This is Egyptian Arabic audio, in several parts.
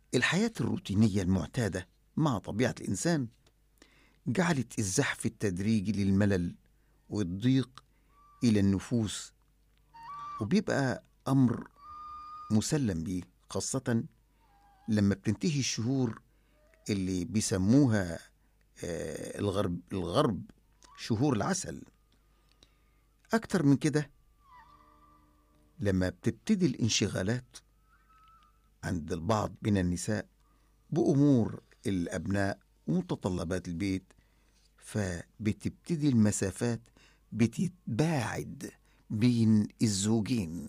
الحياة الروتينية المعتادة مع طبيعة الإنسان جعلت الزحف التدريجي للملل والضيق إلى النفوس وبيبقى أمر مسلم بيه خاصة لما بتنتهي الشهور اللي بيسموها آه، الغرب الغرب شهور العسل أكتر من كده لما بتبتدي الانشغالات عند البعض من النساء بأمور الأبناء ومتطلبات البيت فبتبتدي المسافات بتتباعد بين الزوجين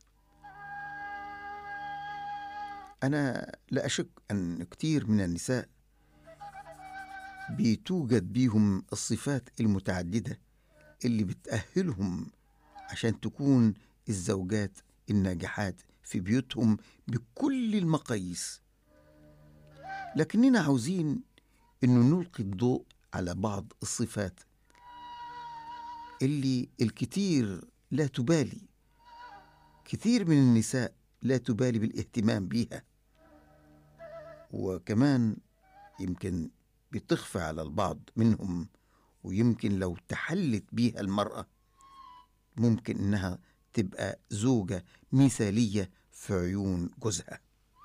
أنا لا أشك أن كتير من النساء بتوجد بيهم الصفات المتعددة اللي بتأهلهم عشان تكون الزوجات الناجحات في بيوتهم بكل المقاييس لكننا عاوزين انه نلقي الضوء على بعض الصفات اللي الكثير لا تبالي كثير من النساء لا تبالي بالاهتمام بيها وكمان يمكن بتخفى على البعض منهم ويمكن لو تحلت بيها المرأة ممكن إنها تبقى زوجة مثالية في عيون جوزها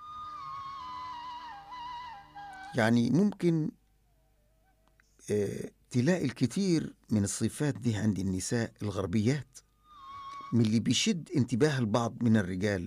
يعني ممكن آه، تلاقي الكثير من الصفات دي عند النساء الغربيات من اللي بيشد انتباه البعض من الرجال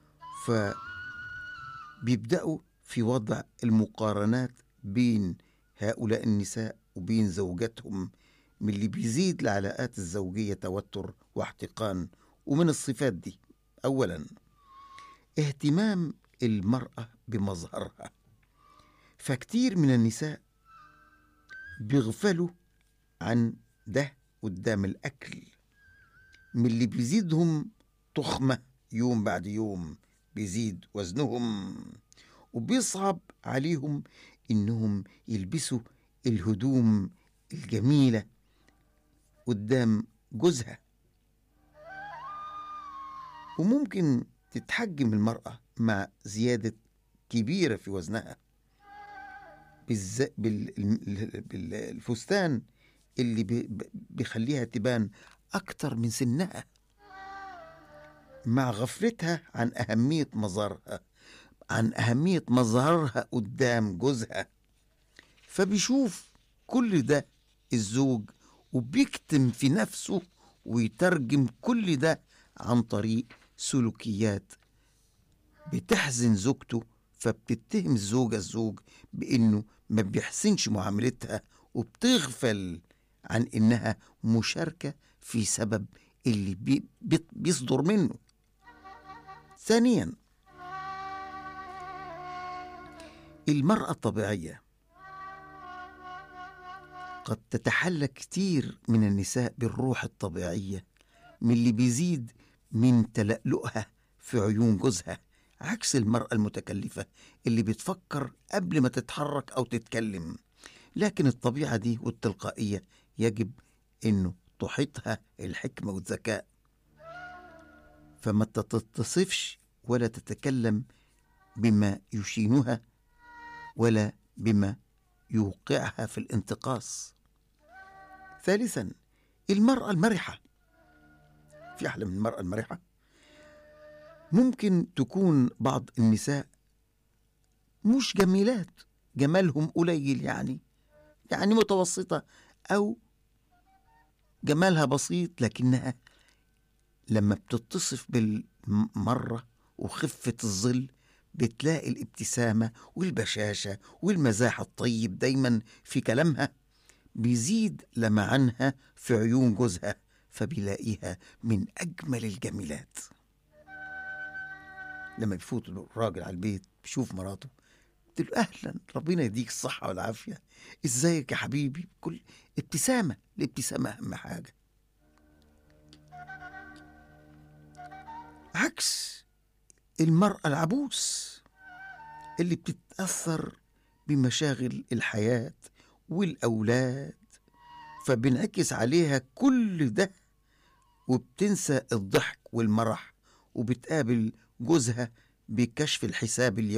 فبيبدأوا في وضع المقارنات بين هؤلاء النساء وبين زوجاتهم من اللي بيزيد العلاقات الزوجية توتر واحتقان ومن الصفات دي أولا اهتمام المرأة بمظهرها فكتير من النساء بيغفلوا عن ده قدام الأكل من اللي بيزيدهم تخمة يوم بعد يوم بيزيد وزنهم وبيصعب عليهم إنهم يلبسوا الهدوم الجميلة قدام جوزها وممكن تتحجم المرأة مع زيادة كبيرة في وزنها بالز... بال... بالفستان اللي بي... بيخليها تبان أكتر من سنها مع غفلتها عن أهمية مظهرها عن أهمية مظهرها قدام جوزها فبيشوف كل ده الزوج وبيكتم في نفسه ويترجم كل ده عن طريق سلوكيات بتحزن زوجته فبتتهم الزوجة الزوج بإنه ما بيحسنش معاملتها وبتغفل عن إنها مشاركة في سبب اللي بي بي بيصدر منه ثانيا المرأة الطبيعية قد تتحلى كتير من النساء بالروح الطبيعية من اللي بيزيد من تلألؤها في عيون جوزها عكس المرأة المتكلفة اللي بتفكر قبل ما تتحرك أو تتكلم لكن الطبيعة دي والتلقائية يجب أنه تحيطها الحكمة والذكاء فما تتصفش ولا تتكلم بما يشينها ولا بما يوقعها في الانتقاص ثالثا المرأة المرحة في أحلى من المرأة المرحة ممكن تكون بعض النساء مش جميلات جمالهم قليل يعني يعني متوسطة أو جمالها بسيط لكنها لما بتتصف بالمرة وخفة الظل بتلاقي الابتسامة والبشاشة والمزاح الطيب دايما في كلامها بيزيد لمعنها في عيون جوزها فبيلاقيها من أجمل الجميلات لما بيفوت الراجل على البيت بيشوف مراته قلت له أهلا ربنا يديك الصحة والعافية إزيك يا حبيبي كل ابتسامة الابتسامة أهم حاجة عكس المرأة العبوس اللي بتتأثر بمشاغل الحياة والأولاد فبنعكس عليها كل ده وبتنسى الضحك والمرح وبتقابل جوزها بكشف الحساب اليومي